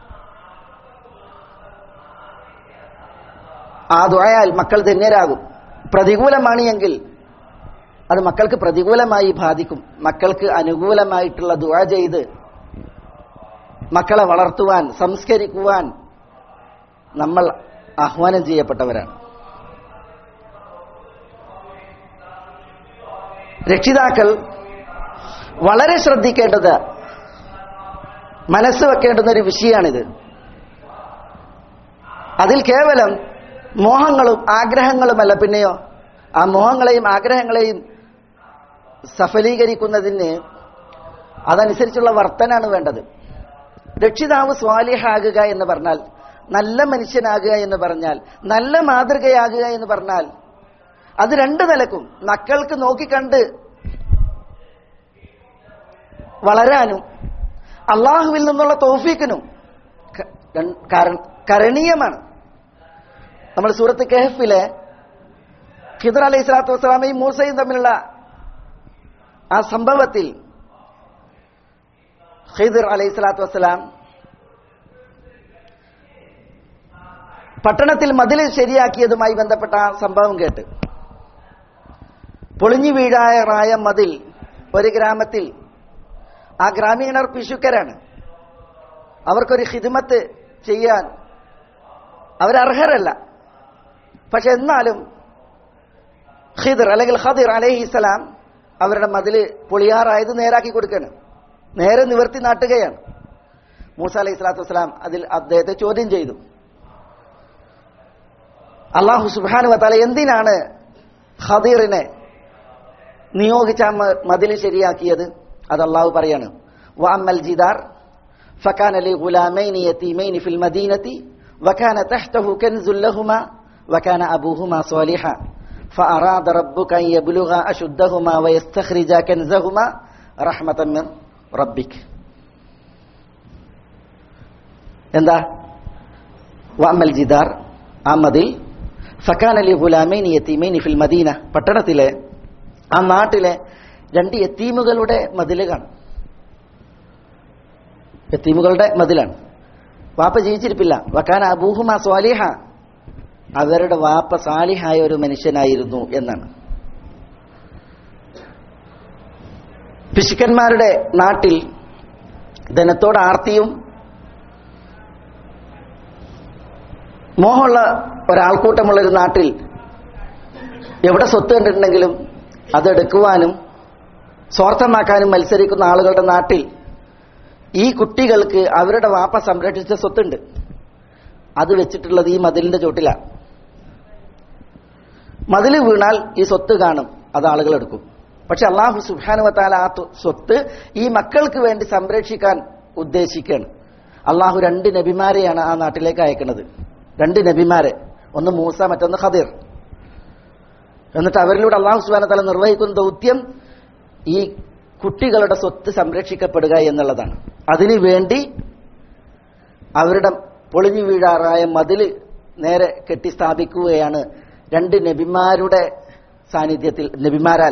ആ ദുആയാൽ മക്കൾ ധന്യരാകും പ്രതികൂലമാണ് എങ്കിൽ അത് മക്കൾക്ക് പ്രതികൂലമായി ബാധിക്കും മക്കൾക്ക് അനുകൂലമായിട്ടുള്ള ദുആ ചെയ്ത് മക്കളെ വളർത്തുവാൻ സംസ്കരിക്കുവാൻ നമ്മൾ ആഹ്വാനം ചെയ്യപ്പെട്ടവരാണ് രക്ഷിതാക്കൾ വളരെ ശ്രദ്ധിക്കേണ്ടത് മനസ്സ് വെക്കേണ്ടുന്ന ഒരു വിഷയമാണിത് അതിൽ കേവലം മോഹങ്ങളും ആഗ്രഹങ്ങളുമല്ല പിന്നെയോ ആ മോഹങ്ങളെയും ആഗ്രഹങ്ങളെയും സഫലീകരിക്കുന്നതിന് അതനുസരിച്ചുള്ള വർത്തനാണ് വേണ്ടത് രക്ഷിതാവ് സ്വാലിഹാകുക എന്ന് പറഞ്ഞാൽ നല്ല മനുഷ്യനാകുക എന്ന് പറഞ്ഞാൽ നല്ല മാതൃകയാകുക എന്ന് പറഞ്ഞാൽ അത് രണ്ട് നിലക്കും മക്കൾക്ക് നോക്കിക്കണ്ട് വളരാനും അള്ളാഹുവിൽ നിന്നുള്ള തോഫീക്കിനും ക- രൺ- കാര- കരണീയമാണ് നമ്മൾ സൂറത്ത് കെഹഫിലെ ഖിദർ അലൈഹി സ്വലാത്തു വസ്സലാമയും മൂസയും തമ്മിലുള്ള ആ സംഭവത്തിൽ ഖിദർ അലൈഹി സ്വലാത്തു വസ്സലാം പട്ടണത്തിൽ മതിൽ ശരിയാക്കിയതുമായി ബന്ധപ്പെട്ട ആ സംഭവം കേട്ട് പൊളിഞ്ഞു വീഴാറായ മതിൽ ഒരു ഗ്രാമത്തിൽ ആ ഗ്രാമീണർ പിശുക്കരാണ് അവർക്കൊരു ഹിദ്മത്ത് ചെയ്യാൻ അവരർഹരല്ല പക്ഷെ എന്നാലും ഖിദർ അല്ലെങ്കിൽ ഖദിർ അലഹിസ്സലാം അവരുടെ മതില് പൊളിയാറായത് നേരാക്കി കൊടുക്കണം നേരെ നിവർത്തി നാട്ടുകയാണ് മൂസ അലൈഹി സ്വലാത്തു വസ്സലാം അതിൽ അദ്ദേഹത്തെ ചോദ്യം ചെയ്തു അള്ളാഹു സുബാനു വത്താല എന്തിനാണ് ഖദീറിനെ നിയോഗിച്ച ആ മ- മതിൽ ശരിയാക്കിയത് അത് അള്ളാഹു പറയാണ് വഅമ്മൽ ജിദാർ فكان لغلامين يتيمين في المدينة وكان تحته كنز لهما وكان أبوهما صالحا فأراد ربك أن يبلغا أشدهما ويستخرجا كنزهما رحمة من ربك എന്താ വഅമ്മൽ ജിദാർ ആ മതിൽ ഫക്കാന ലി ഗുലാമൈനി യതീമൈനി ഫിൽ മദീന പട്ടണത്തിലെ ആ നാട്ടിലെ രണ്ട് യത്തീമുകളുടെ മതിലുകാണ് യത്തീമുകളുടെ മതിലാണ് വാപ്പ ജീവിച്ചിരിപ്പില്ല വക്കാന അബൂഹുമ സ്വാലിഹ അവരുടെ വാപ്പ സാലിഹായ ഒരു മനുഷ്യനായിരുന്നു എന്നാണ് പിശുക്കന്മാരുടെ നാട്ടിൽ ധനത്തോട് ആർത്തിയും മോഹമുള്ള ഒരാൾക്കൂട്ടമുള്ള ഒരു നാട്ടിൽ എവിടെ സ്വത്ത് കണ്ടിട്ടുണ്ടെങ്കിലും അതെടുക്കുവാനും സ്വാർത്ഥമാക്കാനും മത്സരിക്കുന്ന ആളുകളുടെ നാട്ടിൽ ഈ കുട്ടികൾക്ക് അവരുടെ വാപ്പ സംരക്ഷിച്ച സ്വത്തുണ്ട് അത് വെച്ചിട്ടുള്ളത് ഈ മതിലിന്റെ ചോട്ടിലാണ് മതിൽ വീണാൽ ഈ സ്വത്ത് കാണും അത് ആളുകൾ എടുക്കും പക്ഷെ അള്ളാഹു സുബാനുവത്താല ആ തു- സ്വത്ത് ഈ മക്കൾക്ക് വേണ്ടി സംരക്ഷിക്കാൻ ഉദ്ദേശിക്കുകയാണ് അള്ളാഹു രണ്ട് നബിമാരെയാണ് ആ നാട്ടിലേക്ക് അയക്കുന്നത് രണ്ട് നബിമാരെ ഒന്ന് മൂസ മറ്റൊന്ന് ഖദീർ എന്നിട്ട് അവരിലൂടെ അള്ളാഹു സുബാന തല നിർവഹിക്കുന്ന ദൗത്യം ഈ കുട്ടികളുടെ സ്വത്ത് സംരക്ഷിക്കപ്പെടുക എന്നുള്ളതാണ് അതിനു വേണ്ടി അവരുടെ പൊളിഞ്ഞു വീഴാറായ മതില് നേരെ കെട്ടി സ്ഥാപിക്കുകയാണ് രണ്ട് നബിമാരുടെ സാന്നിധ്യത്തിൽ നബിമാരാൽ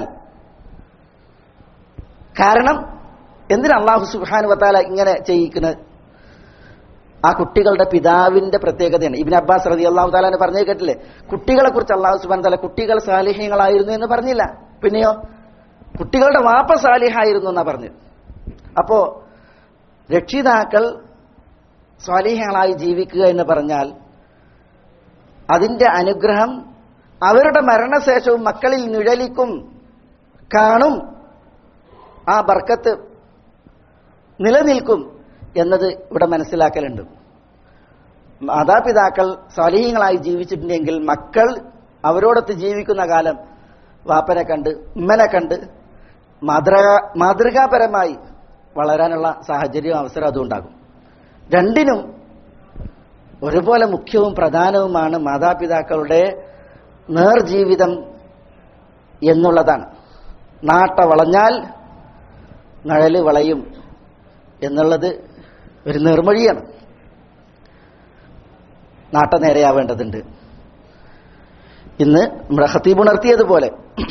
കാരണം എന്തിനാ അള്ളാഹു സുബാനു വത്താല ഇങ്ങനെ ചെയ്യിക്കുന്നത് ആ കുട്ടികളുടെ പിതാവിന്റെ പ്രത്യേകതയാണ് ഇബിൻ അബ്ബാസ് റതി അള്ളാഹു താലാന് പറഞ്ഞു കേട്ടില്ലേ കുട്ടികളെ കുറിച്ച് അള്ളാഹു സുബാൻ താല കുട്ടികൾ സാലിഹ്യങ്ങളായിരുന്നു എന്ന് പറഞ്ഞില്ല പിന്നെയോ കുട്ടികളുടെ വാപ്പ സാലിഹായിരുന്നു എന്നാ പറഞ്ഞത് അപ്പോ രക്ഷിതാക്കൾ സ്വാലിഹ്യങ്ങളായി ജീവിക്കുക എന്ന് പറഞ്ഞാൽ അതിന്റെ അനുഗ്രഹം അവരുടെ മരണശേഷവും മക്കളിൽ നിഴലിക്കും കാണും ആ ബർക്കത്ത് നിലനിൽക്കും എന്നത് ഇവിടെ മനസ്സിലാക്കലുണ്ട് മാതാപിതാക്കൾ സ്വാലിഹ്യങ്ങളായി ജീവിച്ചിട്ടുണ്ടെങ്കിൽ മക്കൾ അവരോടൊത്ത് ജീവിക്കുന്ന കാലം വാപ്പനെ കണ്ട് ഉമ്മനെ കണ്ട് മാതൃക മാതൃകാപരമായി വളരാനുള്ള സാഹചര്യവും അവസരം അതുണ്ടാകും രണ്ടിനും ഒരുപോലെ മുഖ്യവും പ്രധാനവുമാണ് മാതാപിതാക്കളുടെ നേർജീവിതം എന്നുള്ളതാണ് നാട്ട വളഞ്ഞാൽ നഴല് വളയും എന്നുള്ളത് ഒരു നിർമൊഴിയാണ് നാട്ട നേരെയാവേണ്ടതുണ്ട് ഇന്ന് നമ്മുടെ ഹത്തീബ് ഉണർത്തിയതുപോലെ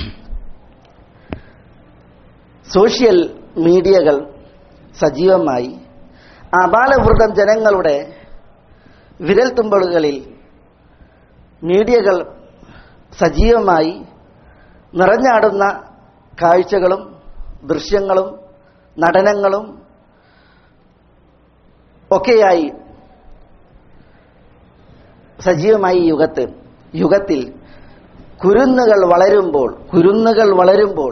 സോഷ്യൽ മീഡിയകൾ സജീവമായി അപാലവൃതം ജനങ്ങളുടെ വിരൽത്തുമ്പളുകളിൽ മീഡിയകൾ സജീവമായി നിറഞ്ഞാടുന്ന കാഴ്ചകളും ദൃശ്യങ്ങളും നടനങ്ങളും ഒക്കെയായി സജീവമായി ഈ യുഗത്ത് യുഗത്തിൽ കുരുന്നുകൾ വളരുമ്പോൾ കുരുന്നുകൾ വളരുമ്പോൾ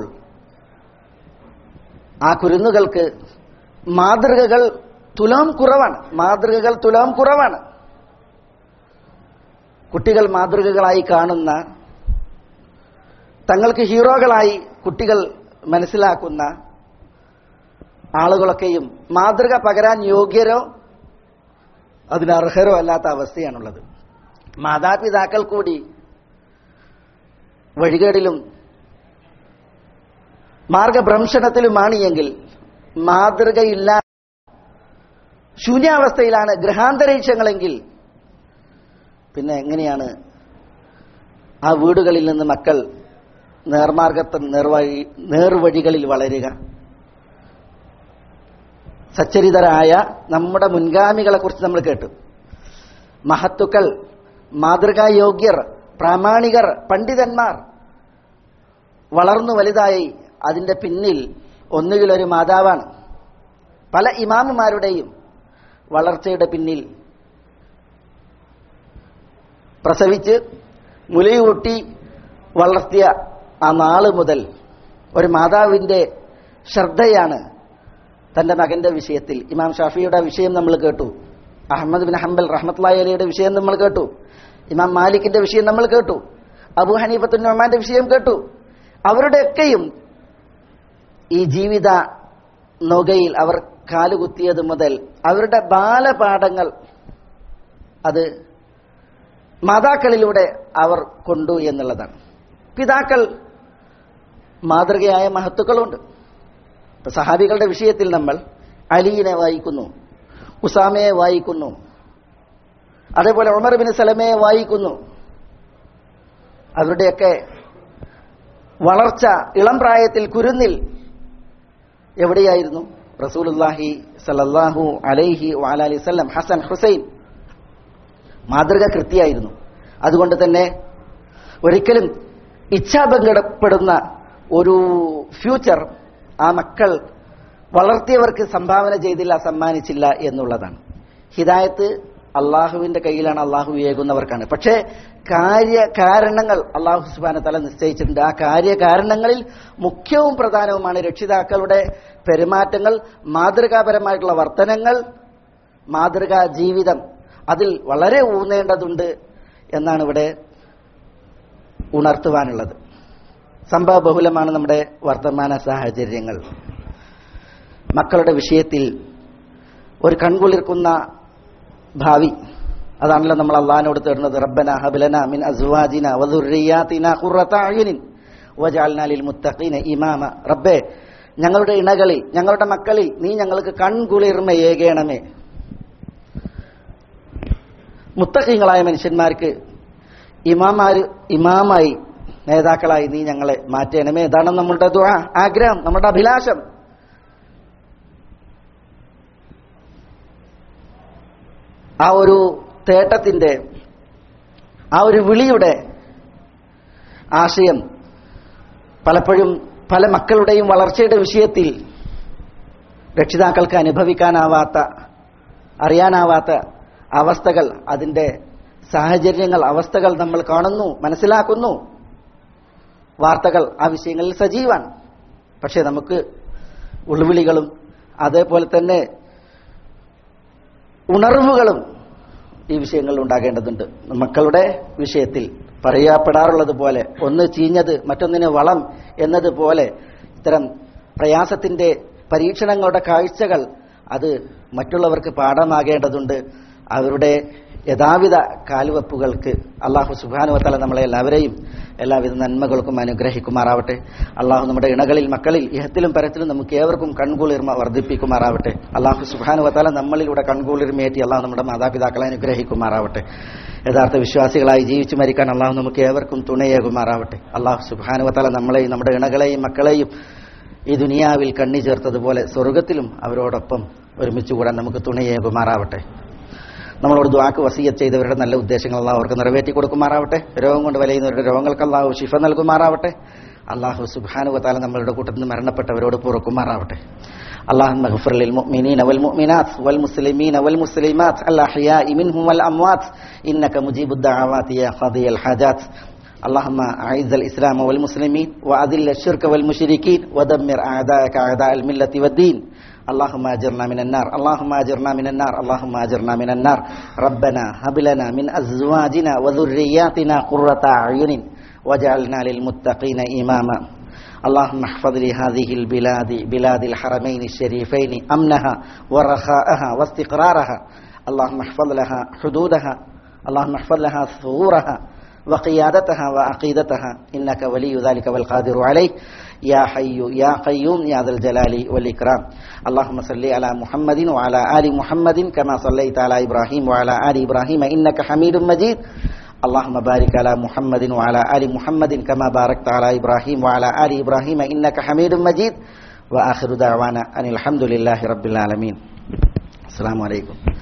ആ കുരുന്നുകൾക്ക് മാതൃകകൾ തുലാം കുറവാണ് മാതൃകകൾ തുലാം കുറവാണ് കുട്ടികൾ മാതൃകകളായി കാണുന്ന തങ്ങൾക്ക് ഹീറോകളായി കുട്ടികൾ മനസ്സിലാക്കുന്ന ആളുകളൊക്കെയും മാതൃക പകരാൻ യോഗ്യരോ അതിനർഹരോ അല്ലാത്ത അവസ്ഥയാണുള്ളത് മാതാപിതാക്കൾ കൂടി വഴികേടിലും മാർഗഭ്രംശനത്തിലുമാണ് എങ്കിൽ മാതൃകയില്ല ശൂന്യാവസ്ഥയിലാണ് ഗ്രഹാന്തരീക്ഷങ്ങളെങ്കിൽ പിന്നെ എങ്ങനെയാണ് ആ വീടുകളിൽ നിന്ന് മക്കൾ നേർമാർഗത്തെ നേർവഴി നേർവഴികളിൽ വളരുക സച്ചരിതരായ നമ്മുടെ മുൻഗാമികളെ കുറിച്ച് നമ്മൾ കേട്ടു മഹത്തുക്കൾ മാതൃകായോഗ്യർ പ്രാമാണികർ പണ്ഡിതന്മാർ വളർന്നു വലുതായി അതിന്റെ പിന്നിൽ ഒന്നുകിൽ ഒരു മാതാവാണ് പല ഇമാമുമാരുടെയും വളർച്ചയുടെ പിന്നിൽ പ്രസവിച്ച് മുലയൂട്ടി വളർത്തിയ ആ നാള് മുതൽ ഒരു മാതാവിന്റെ ശ്രദ്ധയാണ് തന്റെ മകന്റെ വിഷയത്തിൽ ഇമാം ഷാഫിയുടെ വിഷയം നമ്മൾ കേട്ടു അഹമ്മദ് ബിൻ ഹംബൽ റഹ്മത്ലായി അലിയുടെ വിഷയം നമ്മൾ കേട്ടു ഇമാം മാലിക്കിന്റെ വിഷയം നമ്മൾ കേട്ടു അബു ഹനീഫത്തുൻ നൊമാന്റെ വിഷയം കേട്ടു അവരുടെയൊക്കെയും ഈ ജീവിത നൊകയിൽ അവർ കാലുകുത്തിയത് മുതൽ അവരുടെ ബാലപാഠങ്ങൾ അത് മാതാക്കളിലൂടെ അവർ കൊണ്ടു എന്നുള്ളതാണ് പിതാക്കൾ മാതൃകയായ മഹത്തുക്കളുണ്ട് ഇപ്പൊ സഹാബികളുടെ വിഷയത്തിൽ നമ്മൾ അലീനെ വായിക്കുന്നു ഉസാമയെ വായിക്കുന്നു അതേപോലെ ഉമർ ബിൻ സലമയെ വായിക്കുന്നു അവരുടെയൊക്കെ വളർച്ച ഇളം പ്രായത്തിൽ കുരുന്നിൽ എവിടെയായിരുന്നു റസൂലുല്ലാഹി സലല്ലാഹു അലൈഹി വാലി വല്ലം ഹസൻ ഹുസൈൻ മാതൃക കൃത്യായിരുന്നു അതുകൊണ്ട് തന്നെ ഒരിക്കലും ഇച്ഛാഭംഗപ്പെടുന്ന ഒരു ഫ്യൂച്ചർ ആ മക്കൾ വളർത്തിയവർക്ക് സംഭാവന ചെയ്തില്ല സമ്മാനിച്ചില്ല എന്നുള്ളതാണ് ഹിദായത്ത് അള്ളാഹുവിന്റെ കയ്യിലാണ് അള്ളാഹു ഏകുന്നവർക്കാണ് പക്ഷേ കാര്യകാരണങ്ങൾ അള്ളാഹു സുബാന തല നിശ്ചയിച്ചിട്ടുണ്ട് ആ കാര്യകാരണങ്ങളിൽ മുഖ്യവും പ്രധാനവുമാണ് രക്ഷിതാക്കളുടെ പെരുമാറ്റങ്ങൾ മാതൃകാപരമായിട്ടുള്ള വർത്തനങ്ങൾ മാതൃകാ ജീവിതം അതിൽ വളരെ ഊന്നേണ്ടതുണ്ട് എന്നാണ് ഇവിടെ ഉണർത്തുവാനുള്ളത് സംഭവ ബഹുലമാണ് നമ്മുടെ വർത്തമാന സാഹചര്യങ്ങൾ മക്കളുടെ വിഷയത്തിൽ ഒരു കൺകുളിർക്കുന്ന ഭാവി അതാണല്ലോ നമ്മൾ അള്ളഹാനോട് തേടുന്നത് റബ്ബന ഹബലന മിൻ അസ്വാജിന വദുർരിയാതിന ഖുറത അയുനിൻ വജഅൽനാ ലിൽ മുത്തഖീന ഇമാമ റബ്ബേ ഞങ്ങളുടെ ഇണകളിൽ ഞങ്ങളുടെ മക്കളിൽ നീ ഞങ്ങൾക്ക് കൺകുളിർമയേകണമേ മുത്തഖീങ്ങളായ മനുഷ്യന്മാർക്ക് ഇമാമാര് ഇമാമായി നേതാക്കളായി നീ ഞങ്ങളെ മാറ്റണമേ ഇതാണ് നമ്മളുടെ ദുആ ആഗ്രഹം നമ്മുടെ അഭിലാഷം ആ ഒരു തേട്ടത്തിന്റെ ആ ഒരു വിളിയുടെ ആശയം പലപ്പോഴും പല മക്കളുടെയും വളർച്ചയുടെ വിഷയത്തിൽ രക്ഷിതാക്കൾക്ക് അനുഭവിക്കാനാവാത്ത അറിയാനാവാത്ത അവസ്ഥകൾ അതിന്റെ സാഹചര്യങ്ങൾ അവസ്ഥകൾ നമ്മൾ കാണുന്നു മനസ്സിലാക്കുന്നു വാർത്തകൾ ആ വിഷയങ്ങളിൽ സജീവാണ് പക്ഷെ നമുക്ക് ഉൾവിളികളും അതേപോലെ തന്നെ ഉണർവുകളും ഈ വിഷയങ്ങളിൽ ഉണ്ടാകേണ്ടതുണ്ട് മക്കളുടെ വിഷയത്തിൽ പറയപ്പെടാറുള്ളത് പോലെ ഒന്ന് ചീഞ്ഞത് മറ്റൊന്നിന് വളം എന്നതുപോലെ ഇത്തരം പ്രയാസത്തിന്റെ പരീക്ഷണങ്ങളുടെ കാഴ്ചകൾ അത് മറ്റുള്ളവർക്ക് പാഠമാകേണ്ടതുണ്ട് അവരുടെ യഥാവിധ കാൽവെപ്പുകൾക്ക് അള്ളാഹു സുബാനുവത്തല നമ്മളെ എല്ലാവരെയും എല്ലാവിധ നന്മകൾക്കും അനുഗ്രഹിക്കുമാറാവട്ടെ അള്ളാഹു നമ്മുടെ ഇണകളിൽ മക്കളിൽ ഇഹത്തിലും പരത്തിലും നമുക്ക് ഏവർക്കും കൺകുളിർമ വർദ്ധിപ്പിക്കുമാറാവട്ടെ അള്ളാഹു സുബാനുവത്തല നമ്മളിലൂടെ കൺകുളിർമയേറ്റി അള്ളാഹു നമ്മുടെ മാതാപിതാക്കളെ അനുഗ്രഹിക്കുമാറാവട്ടെ യഥാർത്ഥ വിശ്വാസികളായി ജീവിച്ചു മരിക്കാൻ അള്ളാഹു നമുക്ക് ഏവർക്കും തുണയേകുമാറാവട്ടെ അള്ളാഹു സുബാനുവത്തല നമ്മളെയും നമ്മുടെ ഇണകളെയും മക്കളെയും ഈ ദുനിയാവിൽ കണ്ണി ചേർത്തതുപോലെ സ്വർഗത്തിലും അവരോടൊപ്പം ഒരുമിച്ച് കൂടാൻ നമുക്ക് തുണയേകുമാറാവട്ടെ നമ്മളോട് ദ്വാക്ക് വസീയത്ത് ചെയ്തവരുടെ നല്ല ഉദ്ദേശങ്ങൾ അള്ളാഹു അവർക്ക് നിറവേറ്റി കൊടുക്കുമാറാവട്ടെ രോഗം കൊണ്ട് വലയുന്നവരുടെ രോഗങ്ങൾക്ക് അള്ളാഹു ശിഫ നൽകുമാറാവട്ടെ അള്ളാഹു സുബാനുവത്താല നമ്മളുടെ കൂട്ടത്തിൽ നിന്ന് മരണപ്പെട്ടവരോട് പൊറുക്കുമാറാവട്ടെ اللهم اغفر للمؤمنين والمؤمنات والمسلمين والمسلمات الأحياء منهم والأموات إنك مجيب الدعوات يا قاضي الحاجات اللهم أعز الإسلام والمسلمين وأذل الشرك والمشركين ودمر أعداءك أعداء الملة والدين اللهم اجرنا من النار اللهم اجرنا من النار اللهم اجرنا من النار ربنا هب لنا من ازواجنا وذرياتنا قرة اعين واجعلنا للمتقين اماما اللهم احفظ لي هذه البلاد بلاد الحرمين الشريفين أمنها ورخاءها واستقرارها اللهم احفظ لها حدودها اللهم احفظ لها ثغورها وقيادتها وعقيدتها إنك ولي ذلك والقادر عليه يا حي يا قيوم يا ذا الجلال والإكرام اللهم صل على محمد وعلى آل محمد كما صليت على إبراهيم وعلى آل إبراهيم إنك حميد مجيد اللهم بارك على محمد وعلى آل محمد كما باركت على إبراهيم وعلى آل إبراهيم إنك حميد مجيد وآخر دعوانا أن الحمد لله رب العالمين السلام عليكم